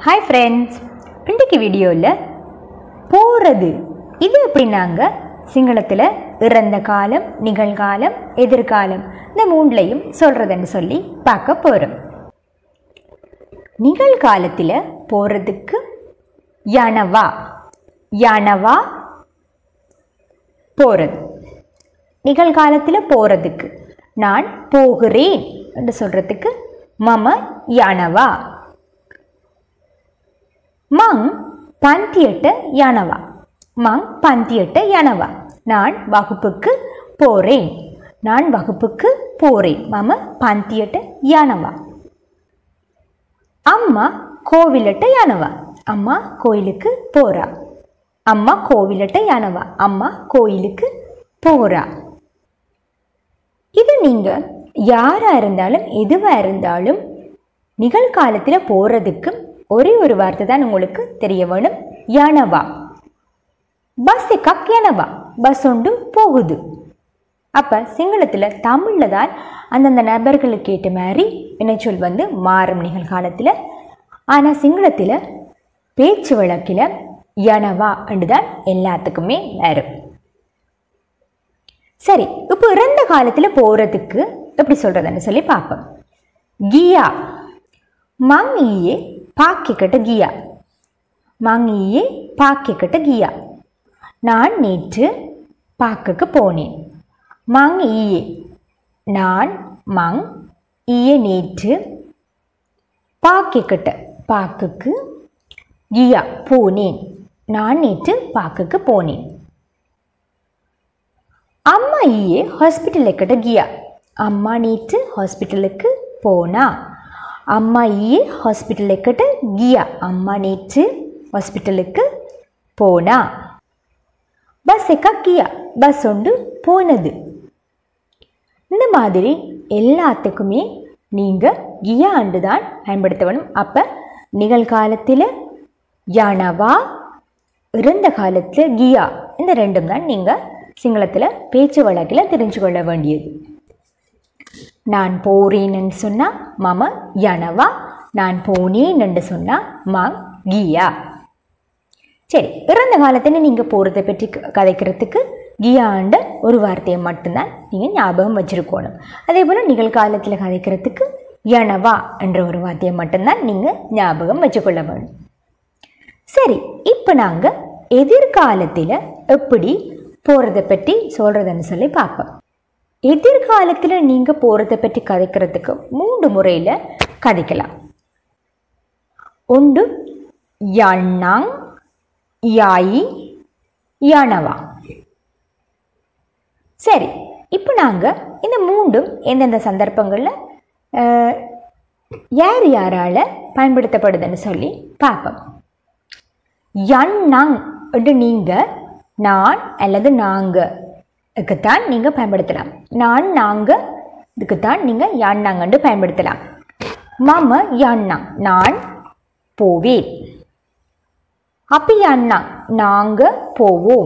hi friends இன்றைக்கு வீடியோவில் போகிறது இது எப்படின்னாங்க சிங்களத்தில் இறந்த காலம் நிகழ்காலம் எதிர்காலம் இந்த மூணுலையும் சொல்கிறதுன்னு சொல்லி பார்க்க போகிறோம் நிகழ்காலத்தில் போகிறதுக்கு யனவா யனவா போகிறது நிகழ்காலத்தில் போகிறதுக்கு நான் போகிறேன் என்று சொல்கிறதுக்கு மம யனவா மங் பந்தியட்ட யனவா மங் பந்தியட்ட யனவா நான் வகுப்புக்கு போகிறேன் நான் வகுப்புக்கு போகிறேன் மம பந்தியட்ட யனவா அம்மா கோவிலட்ட யானவா அம்மா கோயிலுக்கு போறா அம்மா கோவிலட்ட யானவா அம்மா கோயிலுக்கு போறா இது நீங்க யாரா இருந்தாலும் எதுவா இருந்தாலும் நிகழ்காலத்தில் போறதுக்கு ஒரே ஒரு வார்த்தை தான் உங்களுக்கு தெரிய வேணும் யானவா பஸ் கக் யானவா பஸ் ஒன்று போகுது அப்போ சிங்களத்தில் தமிழில் தான் அந்தந்த நபர்களுக்கு ஏற்ற மாதிரி வினைச்சொல் வந்து மாறும் நிகழ்காலத்தில் ஆனால் சிங்களத்தில் பேச்சு வழக்கில் யனவா என்று தான் எல்லாத்துக்குமே வரும் சரி இப்போ இறந்த காலத்தில் போகிறதுக்கு எப்படி சொல்கிறதுன்னு சொல்லி பார்ப்போம் கியா மங் ஈயே பாக்கிக்கட்ட கியா மங் ஈயே பாக்கிக்கட்ட கியா நான் நேற்று பாக்குக்கு போனேன் மங் ஈயே நான் மங் ஈய நேற்று பாக்கிக்கிட்ட பாக்குக்கு கியா போனேன் நான் நேற்று பாக்குக்கு போனேன் அம்மா ஈயே ஹாஸ்பிட்டலுக்கிட்ட கியா அம்மா நேற்று ஹாஸ்பிட்டலுக்கு போனா அம்மா ஈயே ஹாஸ்பிட்டலுக்கிட்ட கியா அம்மா நேற்று ஹாஸ்பிட்டலுக்கு போனா பஸ் கியா பஸ் ஒன்று போனது இந்த மாதிரி எல்லாத்துக்குமே நீங்கள் கியா ஆண்டு தான் பயன்படுத்த வேணும் அப்போ நிகழ்காலத்தில் யானவா இறந்த காலத்தில் கியா இந்த ரெண்டும் தான் நீங்கள் சிங்களத்தில் பேச்சு வழக்கில் தெரிஞ்சு கொள்ள வேண்டியது நான் போறேன்னு சொன்னால் மம யனவா நான் போனேன் என்று சொன்னால் மங் கியா சரி இறந்த காலத்தில் நீங்கள் போகிறத பற்றி கதைக்கிறதுக்கு கியாண்ட ஒரு வார்த்தையை மட்டும்தான் நீங்கள் ஞாபகம் வச்சுருக்கணும் அதே போல் நிகழ்காலத்தில் கதைக்கிறதுக்கு யனவா என்ற ஒரு வார்த்தையை மட்டும்தான் நீங்கள் ஞாபகம் வச்சுக்கொள்ள வேணும் சரி இப்போ நாங்கள் எதிர்காலத்தில் எப்படி போகிறத பற்றி சொல்கிறதுன்னு சொல்லி பார்ப்போம் எதிர்காலத்தில் நீங்கள் போகிறத பற்றி கதைக்கிறதுக்கு மூன்று முறையில் கதைக்கலாம் ஒன்று யண்ணாங் யாயி யானவா சரி இப்போ நாங்கள் இந்த மூண்டும் எந்தெந்த சந்தர்ப்பங்களில் யார் யாரால் பயன்படுத்தப்படுதுன்னு சொல்லி பார்ப்போம் யண்ணங் என்று நீங்கள் நான் அல்லது நாங்கள் இதுக்குத்தான் நீங்கள் பயன்படுத்தலாம் நான் நாங்கள் இதுக்குத்தான் நீங்கள் யாண்ணாங்கன்று பயன்படுத்தலாம் மம யாண்ணாங் நான் போவேன் அப்பி அண்ணா நாங்கள் போவோம்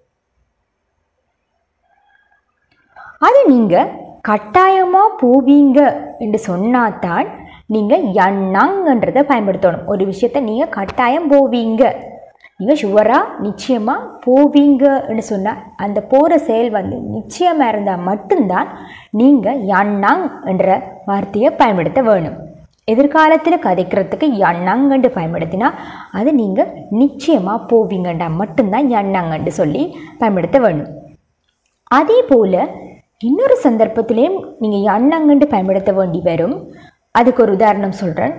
அது நீங்கள் கட்டாயமாக போவீங்க என்று சொன்னாதான் நீங்கள் எண்ணாங்கன்றதை பயன்படுத்தணும் ஒரு விஷயத்த நீங்கள் கட்டாயம் போவீங்க நீங்கள் ஷுவராக நிச்சயமாக போவீங்கன்னு சொன்னால் அந்த போகிற செயல் வந்து நிச்சயமாக இருந்தால் மட்டும்தான் நீங்கள் எண்ணாங் என்ற வார்த்தையை பயன்படுத்த வேணும் எதிர்காலத்தில் கதைக்கிறதுக்கு எண்ணாங்கண்டு பயன்படுத்தினா அது நீங்கள் நிச்சயமாக போவீங்கண்டா மட்டும்தான் எண்ணாங்கண்டு சொல்லி பயன்படுத்த வேணும் அதே போல் இன்னொரு சந்தர்ப்பத்திலையும் நீங்கள் எண்ணாங்கண்டு பயன்படுத்த வேண்டி வரும் அதுக்கு ஒரு உதாரணம் சொல்கிறேன்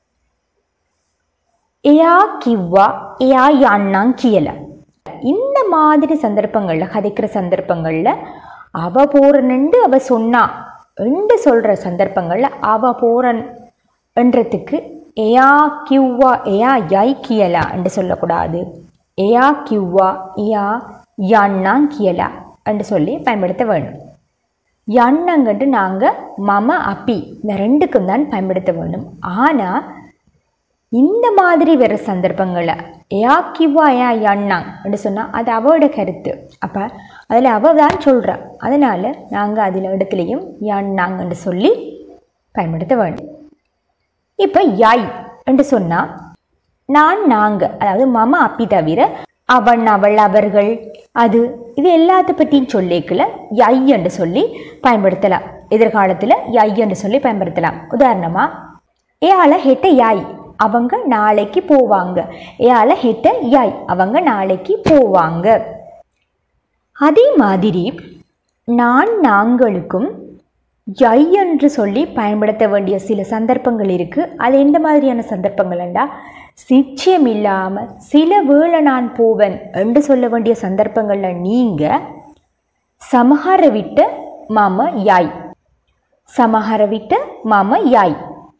ஏயா கிவ்வா ஏயா யாண்ணாங் கியல இந்த மாதிரி சந்தர்ப்பங்களில் கதைக்கிற சந்தர்ப்பங்களில் அவ போறனண்டு அவ சொன்னா என்று சொல்கிற சந்தர்ப்பங்களில் அவ போறன் என்றதுக்கு ஏயா கிவ்வா ஏயா யை கியலா என்று சொல்லக்கூடாது ஏயா கிவ்வா ஏயா யாண்ணாங் கியலா என்று சொல்லி பயன்படுத்த வேணும் எண்ணங்கண்டு நாங்கள் மம அப்பி இந்த ரெண்டுக்கும் தான் பயன்படுத்த வேணும் ஆனால் இந்த மாதிரி வேறு சந்தர்ப்பங்களில் ஏயா கிவா ஏயா எண்ணாங் அப்படின்னு சொன்னால் அது அவளோட கருத்து அப்போ அதில் அவள் தான் சொல்கிறா அதனால் நாங்கள் அதில் இடத்துலையும் எண்ணாங்கன்னு சொல்லி பயன்படுத்த வேண்டும் இப்போ யாய் என்று சொன்னால் நான் நாங்கள் அதாவது மம அப்பி தவிர அவன் அவள் அவர்கள் அது இது எல்லாத்த பற்றியும் சொல்லிக்கல யை என்று சொல்லி பயன்படுத்தலாம் எதிர்காலத்தில் யை என்று சொல்லி பயன்படுத்தலாம் உதாரணமாக ஏயால ஹெட்ட யாய் அவங்க நாளைக்கு போவாங்க ஏயால ஹெட்ட யாய் அவங்க நாளைக்கு போவாங்க அதே மாதிரி நான் நாங்களுக்கும் யை என்று சொல்லி பயன்படுத்த வேண்டிய சில சந்தர்ப்பங்கள் இருக்குது அது எந்த மாதிரியான சந்தர்ப்பங்கள்ண்டா நிச்சயம் இல்லாமல் சில வேளை நான் போவேன் என்று சொல்ல வேண்டிய சந்தர்ப்பங்களில் நீங்கள் சமஹார விட்ட மாம யாய் சமஹார விட்ட மாம யாய்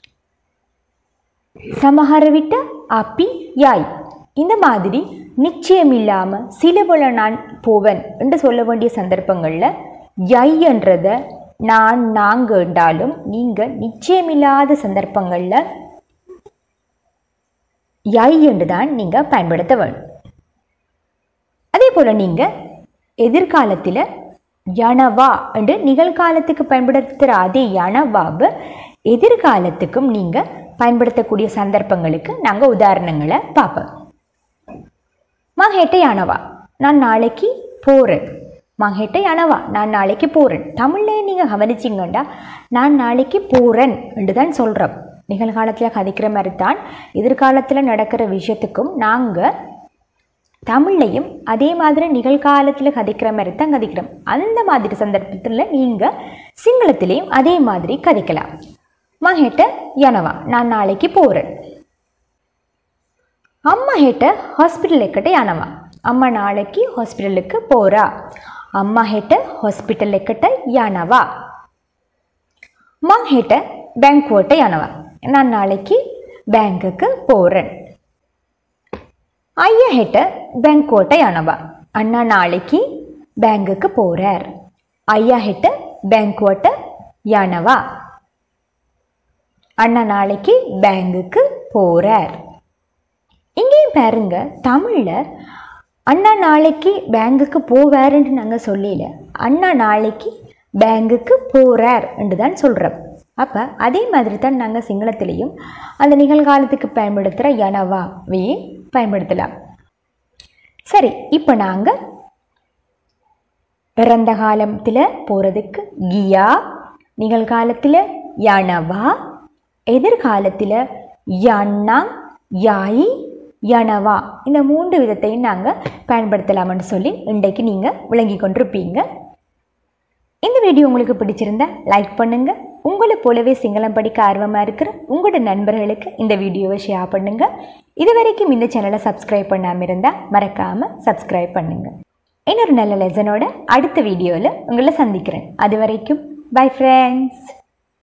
சமஹார விட்ட அப்பி யாய் இந்த மாதிரி நிச்சயம் இல்லாமல் சில வேளை நான் போவேன் என்று சொல்ல வேண்டிய சந்தர்ப்பங்களில் யை என்றதை நான் நாங்கள் என்றாலும் நீங்கள் நிச்சயமில்லாத சந்தர்ப்பங்களில் யை என்று தான் நீங்கள் பயன்படுத்த வேண்டும் அதே போல் நீங்கள் எதிர்காலத்தில் யனவா என்று நிகழ்காலத்துக்கு பயன்படுத்துகிற அதே யனவாவை எதிர்காலத்துக்கும் நீங்கள் பயன்படுத்தக்கூடிய சந்தர்ப்பங்களுக்கு நாங்கள் உதாரணங்களை பார்ப்போம் மகேட்ட யானவா நான் நாளைக்கு போகிறேன் மகேட்ட யானவா நான் நாளைக்கு போகிறேன் தமிழில் நீங்கள் கவனிச்சிங்கண்டா நான் நாளைக்கு போகிறேன் என்று தான் சொல்கிறோம் நிகழ்காலத்தில் கதைக்கிற மாதிரி தான் எதிர்காலத்தில் நடக்கிற விஷயத்துக்கும் நாங்கள் தமிழ்லையும் அதே மாதிரி நிகழ்காலத்தில் கதைக்கிற மாதிரி தான் கதைக்கிறோம் அந்த மாதிரி சந்தர்ப்பத்தில் நீங்கள் சிங்களத்திலையும் அதே மாதிரி கதைக்கலாம் மகேட்ட யனவா நான் நாளைக்கு போகிறேன் అమ్మ హెట హాస్పిటల్ ఎక్కటే అనవా అమ్మ నాளைக்கு హాస్పిటల్కి పోరా అమ్మ హెట హాస్పిటల్ ఎక్కట యానవా మా హెట பேங்க் ஓட்ட யானவா நான் நாளைக்கு பேங்க்குக்கு போகிறேன் ஐயா ஹெட்ட பேங்க் ஓட்ட யானவா அண்ணா நாளைக்கு பேங்குக்கு போகிறார் ஐயா ஹெட்ட பேங்க் ஓட்ட யானவா அண்ணா நாளைக்கு பேங்குக்கு போகிறார் இங்கேயும் பாருங்க தமிழில் அண்ணா நாளைக்கு பேங்குக்கு போவாருன்ட்டு நாங்கள் சொல்லல அண்ணா நாளைக்கு பேங்குக்கு போகிறார் என்று தான் சொல்கிறோம் அப்போ அதே மாதிரி தான் நாங்கள் சிங்களத்திலையும் அந்த நிகழ்காலத்துக்கு பயன்படுத்துகிற யனவாவே பயன்படுத்தலாம் சரி இப்போ நாங்கள் இறந்த காலத்தில் போகிறதுக்கு கியா நிகழ்காலத்தில் யனவா எதிர்காலத்தில் யன்னா யாய் யனவா இந்த மூன்று விதத்தையும் நாங்கள் பயன்படுத்தலாம்னு சொல்லி இன்றைக்கு நீங்கள் விளங்கி கொண்டிருப்பீங்க இந்த வீடியோ உங்களுக்கு பிடிச்சிருந்தா லைக் பண்ணுங்கள் உங்களை போலவே சிங்களம் படிக்க ஆர்வமாக இருக்கிற உங்களோட நண்பர்களுக்கு இந்த வீடியோவை ஷேர் பண்ணுங்கள் இது வரைக்கும் இந்த சேனலை சப்ஸ்கிரைப் பண்ணாமல் இருந்தால் மறக்காமல் சப்ஸ்கிரைப் பண்ணுங்கள் இன்னொரு நல்ல லெசனோட அடுத்த வீடியோவில் உங்களை சந்திக்கிறேன் அது வரைக்கும் பை ஃப்ரெண்ட்ஸ்